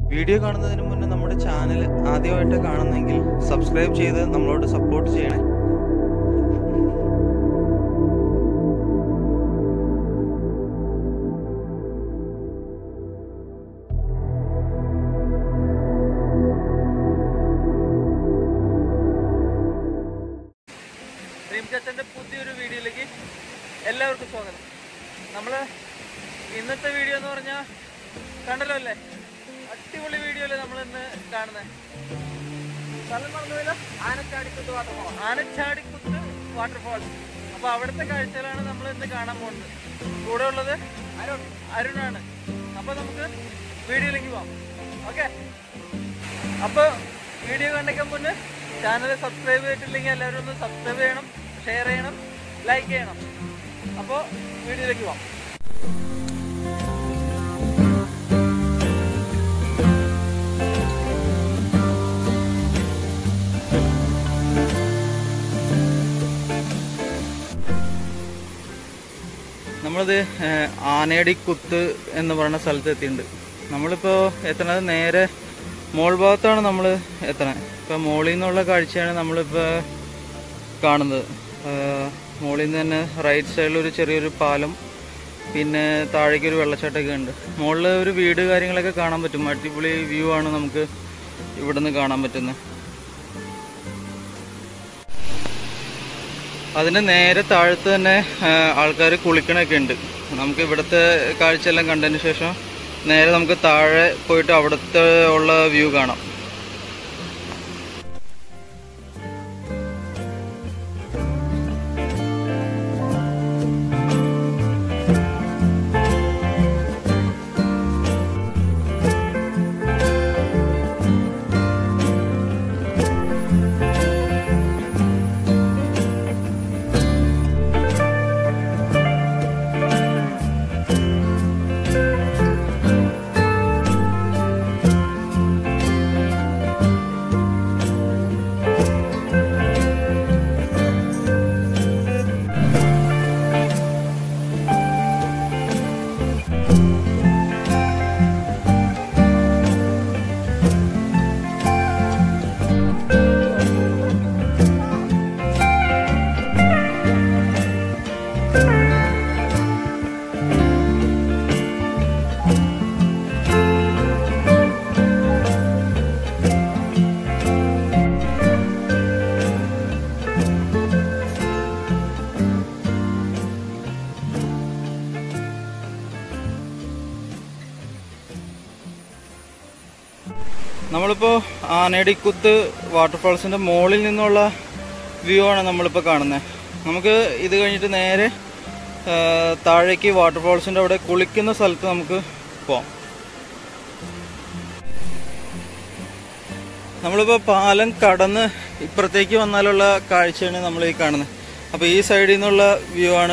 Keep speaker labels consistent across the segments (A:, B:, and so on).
A: video കാണുന്നതിന് മുന്നേ നമ്മുടെ ചാനൽ ആദ്യമായിട്ട് കാണുന്നെങ്കിൽ സബ്സ്ക്രൈബ് ചെയ്ത് നമ്മളോട് സപ്പോർട്ട് ചെയ്യണേ
B: ഡ്രീം ചച്ചൻ്റെ പുതിയൊരു വീഡിയോയിലേക്ക് എല്ലാവർക്കും സ്വാഗതം നമ്മൾ ഇന്നത്തെ വീഡിയോ എന്ന് പറഞ്ഞാൽ കണ്ടല്ലോ അല്ലേ അടിപൊളി വീഡിയോ അല്ലേ നമ്മൾ ഇന്ന് കാണുന്നത് സ്ഥലം മറന്നുപോയില്ല ആനച്ചാടിക്കുത്ത് വാട്ടർഫോൾ ആനച്ചാടിക്കുത്ത് വാട്ടർഫോൾ അപ്പോൾ അവിടുത്തെ കാഴ്ചകളാണ് നമ്മൾ ഇന്ന് കാണാൻ പോകുന്നത് കൂടെ ഉള്ളത് അരുൺ അരുണാണ് അപ്പോൾ നമുക്ക് വീഡിയോയിലേക്ക് പോവാം ഓക്കെ അപ്പോൾ വീഡിയോ കണ്ടിക്കാൻ മുന്നേ ചാനൽ സബ്സ്ക്രൈബ് ചെയ്തിട്ടില്ലെങ്കിൽ എല്ലാവരും ഒന്ന് സബ്സ്ക്രൈബ് ചെയ്യണം ഷെയർ ചെയ്യണം ലൈക്ക് ചെയ്യണം അപ്പോൾ വീഡിയോയിലേക്ക് പോവാം
A: നമ്മളിത് ഏഹ്, ആനയടിക്കുത്ത് എന്ന് പറയുന്ന സ്ഥലത്ത് എത്തിയിട്ടുണ്ട് നമ്മളിപ്പോൾ എത്തണത് നേരെ മോൾ ഭാഗത്താണ് നമ്മൾ എത്തണത് ഇപ്പം മോളിൽ നിന്നുള്ള കാഴ്ചയാണ് നമ്മളിപ്പോൾ കാണുന്നത് ഏഹ്, മോളിൽ നിന്ന് തന്നെ റൈറ്റ് സൈഡിൽ ഒരു ചെറിയൊരു പാലം പിന്നെ താഴേക്ക് ഒരു വെള്ളച്ചാട്ടമൊക്കെ ഉണ്ട് മുകളിൽ ഒരു വീട് കാര്യങ്ങളൊക്കെ കാണാൻ പറ്റും അടിപൊളി വ്യൂ ആണ് നമുക്ക് ഇവിടുന്ന് കാണാൻ പറ്റുന്നത് അതിന് നേരെ താഴത്ത് തന്നെ ആൾക്കാർ കുളിക്കണൊക്കെ ഉണ്ട് നമുക്ക് ഇവിടുത്തെ കാഴ്ചയെല്ലാം കണ്ടതിന് ശേഷം നേരെ നമുക്ക് താഴെ പോയിട്ട് അവിടുത്തെ ഉള്ള വ്യൂ കാണാം നമ്മളിപ്പോൾ ആനയടിക്കുത്ത് വാട്ടർഫാൾസിൻ്റെ മുകളിൽ നിന്നുള്ള വ്യൂ ആണ് നമ്മളിപ്പോൾ കാണുന്നത് നമുക്ക് ഇത് കഴിഞ്ഞിട്ട് നേരെ ആ, താഴേക്ക് വാട്ടർഫാൾസിൻ്റെ അവിടെ കുളിക്കുന്ന സ്ഥലത്ത് നമുക്ക് പോവാം നമ്മളിപ്പോൾ പാലം കടന്ന് ഇപ്പുറത്തേക്ക് വന്നാലുള്ള കാഴ്ചയാണ് നമ്മൾ ഈ കാണുന്നത് അപ്പോൾ ഈ സൈഡിൽ നിന്നുള്ള വ്യൂ ആണ്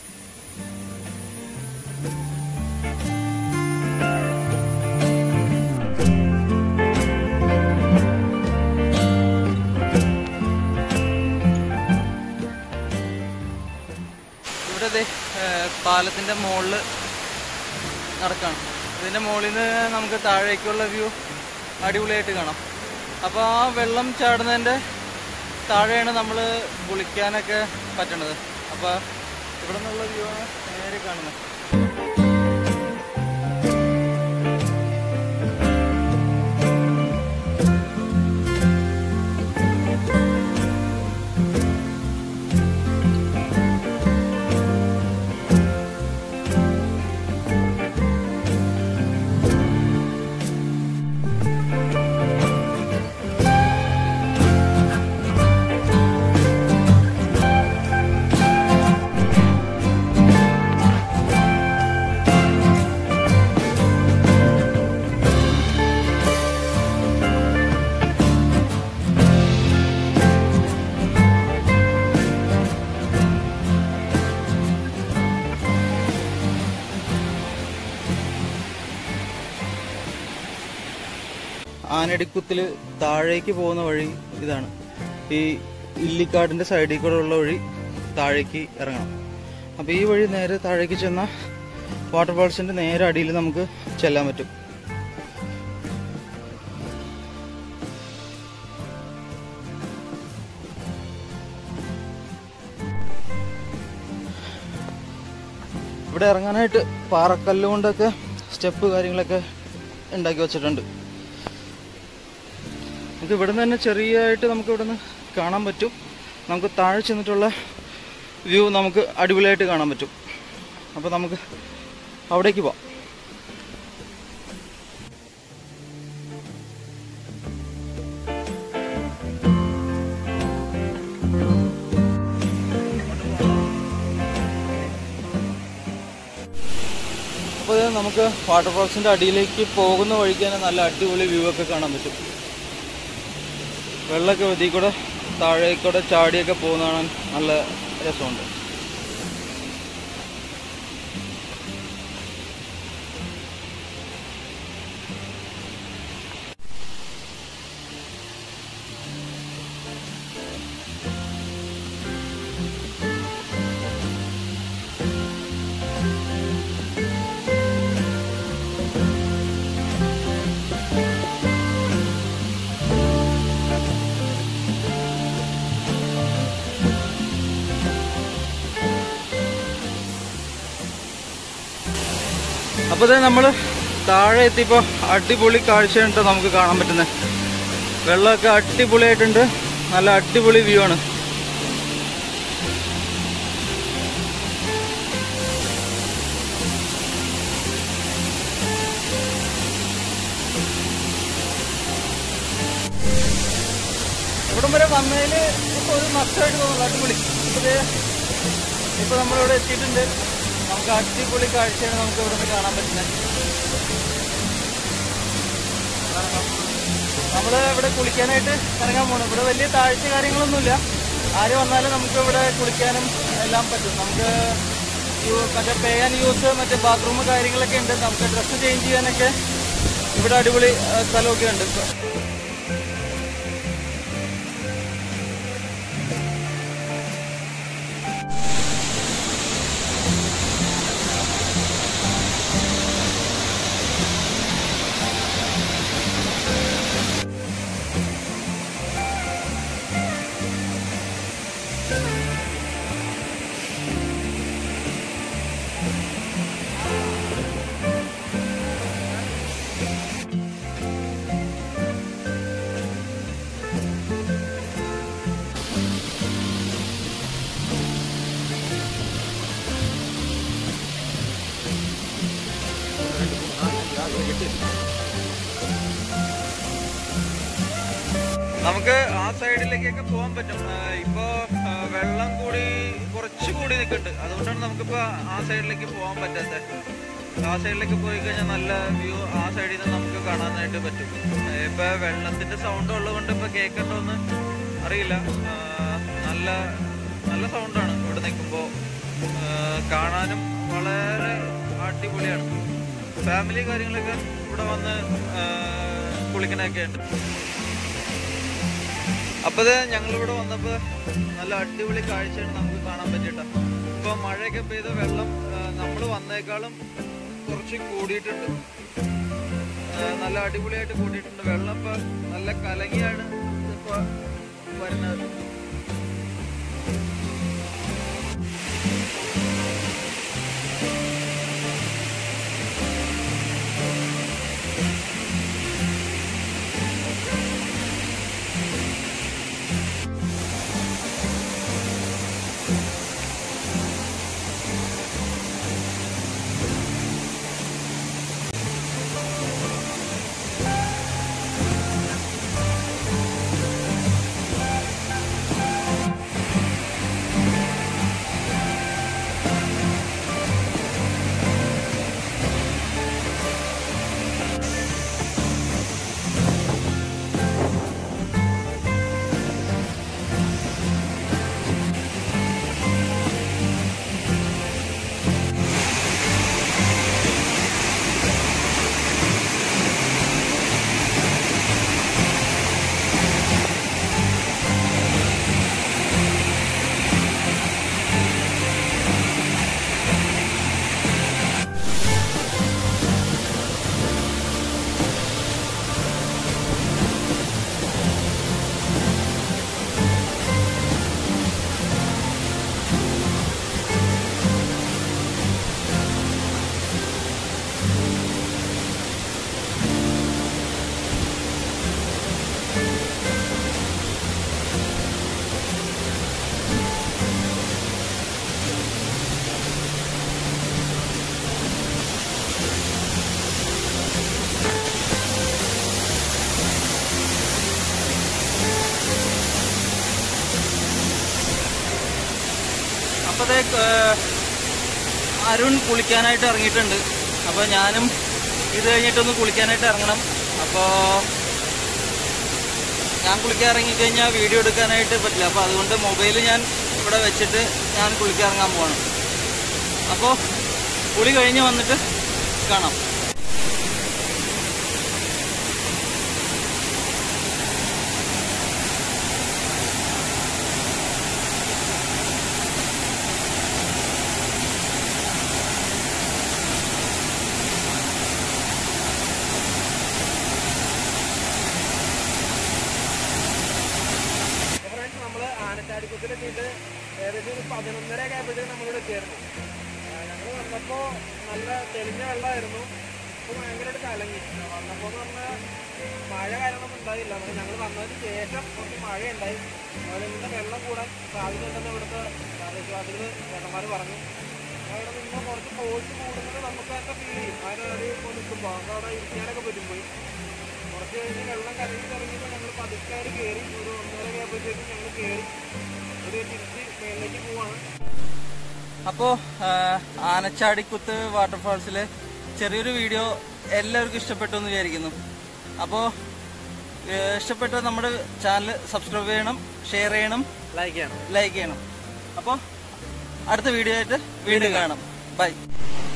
A: ഇവിടെ ദേ, ഏഹ്, പാലത്തിന്റെ മുകളിൽ നടക്കണം ഇതിന്റെ മുകളിൽ നിന്ന് നമുക്ക് താഴേക്കുള്ള വ്യൂ അടിപൊളിയായിട്ട് കാണാം അപ്പോൾ ആ വെള്ളം ചാടുന്നതിന്റെ താഴെയാണ് നമ്മൾ കുളിക്കാനൊക്കെ പറ്റണത് അപ്പോൾ ഇവിടെ നിന്നുള്ള വ്യൂ ആണ് നേരെ കാണുന്നത് ആനടിക്കുത്തിൽ താഴേക്ക് പോകുന്ന വഴി ഇതാണ് ഈ ഇല്ലിക്കാടിന്റെ സൈഡിൽ കൂടെ ഉള്ള വഴി താഴേക്ക് ഇറങ്ങണം അപ്പോൾ ഈ വഴി നേരെ താഴേക്ക് ചെന്നാൽ വാട്ടർഫാൾസിന്റെ നേരെ അടിയിൽ നമുക്ക് ചെല്ലാൻ പറ്റും ഇവിടെ ഇറങ്ങാനായിട്ട് പാറക്കല്ല് കൊണ്ടൊക്കെ സ്റ്റെപ്പ് കാര്യങ്ങളൊക്കെ ഉണ്ടാക്കി വെച്ചിട്ടുണ്ട് നമുക്ക് ഇവിടെ നിന്ന് തന്നെ ചെറിയതായിട്ട് നമുക്ക് ഇവിടെ നിന്ന് കാണാൻ പറ്റും നമുക്ക് താഴെ ചെന്നിട്ടുള്ള വ്യൂ നമുക്ക് അടിപൊളിയായിട്ട് കാണാൻ പറ്റും അപ്പോൾ നമുക്ക് അവിടേക്ക് പോവാം അപ്പോൾ ഇത് നമുക്ക് വാട്ടർഫോൾസിൻ്റെ അടിയിലേക്ക് പോകുന്ന വഴിക്ക് തന്നെ നല്ല അടിപൊളി വ്യൂ ഒക്കെ കാണാൻ പറ്റും വെള്ളമൊക്കെ ഇതിൽ കൂടെ താഴേക്കൂടെ ചാടിയൊക്കെ പോകുന്ന കാണാൻ നല്ല രസമുണ്ട് അപ്പോൾ ഇത് നമ്മൾ താഴെ എത്തിയപ്പോൾ അടിപൊളി കാഴ്ചയാണ് ട്ടോ നമുക്ക് കാണാൻ പറ്റുന്നത് വെള്ളമൊക്കെ അടിപൊളിയായിട്ടുണ്ട് നല്ല അടിപൊളി വ്യൂ ആണ് ഇവിടം വരെ വന്നതിൽ ഇപ്പോൾ ഒരു നഷ്ടമായിട്ട് തോന്നുന്നു അടിപൊളി ഇപ്പോൾ ദേ ഇപ്പൊ നമ്മളിവിടെ എത്തിയിട്ടുണ്ട് നമുക്ക് അടിപൊളി കാഴ്ചയാണ് നമുക്ക് ഇവിടെ നിന്ന് കാണാൻ പറ്റുന്നത് നമ്മൾ ഇവിടെ കുളിക്കാനായിട്ട് ഇറങ്ങാൻ പോകണം ഇവിടെ വലിയ താഴ്ച കാര്യങ്ങളൊന്നുമില്ല ആര് വന്നാലും നമുക്ക് ഇവിടെ കുളിക്കാനും എല്ലാം പറ്റും നമുക്ക് യു- മറ്റേ പേ ആൻഡ് യൂസ് മറ്റേ ബാത്റൂം കാര്യങ്ങളൊക്കെ ഉണ്ട് നമുക്ക് ഡ്രസ്സ് ചേഞ്ച് ചെയ്യാനൊക്കെ ഇവിടെ അടിപൊളി ആ, സ്ഥലമൊക്കെ ഉണ്ട് ഇപ്പൊ നമുക്ക് ആ സൈഡിലേക്കൊക്കെ പോകാൻ പറ്റും ആ, ഇപ്പോ ആ, വെള്ളം കൂടി കുറച്ച് കൂടി നിൽക്കുന്നുണ്ട് അതുകൊണ്ടാണ് നമുക്കിപ്പോ ആ സൈഡിലേക്ക് പോകാൻ പറ്റാത്തത് ആ സൈഡിലേക്ക് പോയി കഴിഞ്ഞാൽ നല്ല വ്യൂ ആ സൈഡിൽ നിന്ന് നമുക്ക് കാണാനായിട്ട് പറ്റും ആ, ഇപ്പൊ വെള്ളത്തിന്റെ സൗണ്ട് ഉള്ളതുകൊണ്ട് ഇപ്പൊ കേൾക്കണ്ടോന്ന് അറിയില്ല ആ, നല്ല നല്ല സൗണ്ടാണ് ഇവിടെ നിൽക്കുമ്പോൾ കാണാനും വളരെ അടിപൊളിയാണ് ഫാമിലി കാര്യങ്ങളൊക്കെ ഇവിടെ വന്ന് ആ, കുളിക്കണൊക്കെ ഉണ്ട് അപ്പൊ ഇത് ഞങ്ങളിവിടെ വന്നപ്പോ നല്ല അടിപൊളി കാഴ്ചയാണ് നമുക്ക് കാണാൻ പറ്റിയിട്ട ഇപ്പൊ മഴയൊക്കെ പെയ്ത് വെള്ളം നമ്മൾ വന്നേക്കാളും കുറച്ച് കൂടിയിട്ടുണ്ട് ആ, നല്ല അടിപൊളിയായിട്ട് കൂടിയിട്ടുണ്ട് വെള്ളം ഇപ്പൊ നല്ല കലങ്ങിയാണ് ഇപ്പൊ വരുന്നത് അപ്പോഴത്തെ അരുൺ കുളിക്കാനായിട്ട് ഇറങ്ങിയിട്ടുണ്ട് അപ്പോൾ ഞാനും ഇത് കഴിഞ്ഞിട്ടൊന്ന് കുളിക്കാനായിട്ട് ഇറങ്ങണം അപ്പോൾ ഞാൻ കുളിക്കാൻ ഇറങ്ങിക്കഴിഞ്ഞാൽ വീഡിയോ എടുക്കാനായിട്ട് പറ്റില്ല അപ്പോൾ അതുകൊണ്ട് മൊബൈൽ ഞാൻ ഇവിടെ വെച്ചിട്ട് ഞാൻ കുളിക്കാൻ ഇറങ്ങാൻ പോവാണ് അപ്പോൾ കുളി കഴിഞ്ഞ് വന്നിട്ട് കാണാം
B: ഫ്രണ്ട്സ് നമ്മള് ആനച്ചാടിക്കുത്തിലെത്തിയിട്ട് ഏകദേശം ഒരു പതിനൊന്നര ഒക്കെ ആയപ്പോഴത്തേക്ക് നമ്മളിവിടെ എത്തിയായിരുന്നു ഞങ്ങൾ വന്നപ്പോ നല്ല തെളിഞ്ഞ വെള്ളമായിരുന്നു ഇപ്പൊ ഭയങ്കരമായിട്ട് കലങ്ങി വന്നപ്പോ എന്ന് പറഞ്ഞാൽ മഴ കാര്യങ്ങളൊന്നും ഉണ്ടായില്ല പക്ഷെ ഞങ്ങൾ വന്നതിന് ശേഷം കുറച്ച് മഴ ഉണ്ടായി അതുപോലെ ഇന്നത്തെ വെള്ളം കൂടാൻ സാധ്യതയുണ്ടെന്ന് ഇവിടുത്തെ പ്രാദേശികവാസികൾ ചേട്ടന്മാർ പറഞ്ഞു അവിടെ നിന്ന് കുറച്ച് പോയിട്ട് കൂടുന്നത് നമുക്ക് തന്നെ ഫീൽ ചെയ്യും അതിനൊരു ഇപ്പോൾ നിൽക്കുമ്പോൾ നമുക്ക് അവിടെ ഇരിക്കാനൊക്കെ പറ്റും പോയി കുറച്ച് കഴിഞ്ഞ് വെള്ളം കലങ്ങി തുടങ്ങിയപ്പോൾ ഞങ്ങൾ പതുക്കാര് കയറി ഒരു ഒന്നര ആയപ്പോഴത്തേക്കും ഞങ്ങൾ കയറി ഒരു തിരിച്ച് മേളിലേക്ക് പോവാണ്
A: അപ്പോൾ ആനച്ചാടിക്കുത്ത് വാട്ടർഫാൾസിലെ ചെറിയൊരു വീഡിയോ എല്ലാവർക്കും ഇഷ്ടപ്പെട്ടു എന്ന് വിചാരിക്കുന്നു അപ്പോൾ ഇഷ്ടപ്പെട്ട നമ്മുടെ ചാനൽ സബ്സ്ക്രൈബ് ചെയ്യണം ഷെയർ ചെയ്യണം
B: ലൈക്ക് ചെയ്യണം
A: ലൈക്ക് ചെയ്യണം അപ്പോൾ അടുത്ത വീഡിയോ ആയിട്ട് വീണ്ടും കാണാം ബൈ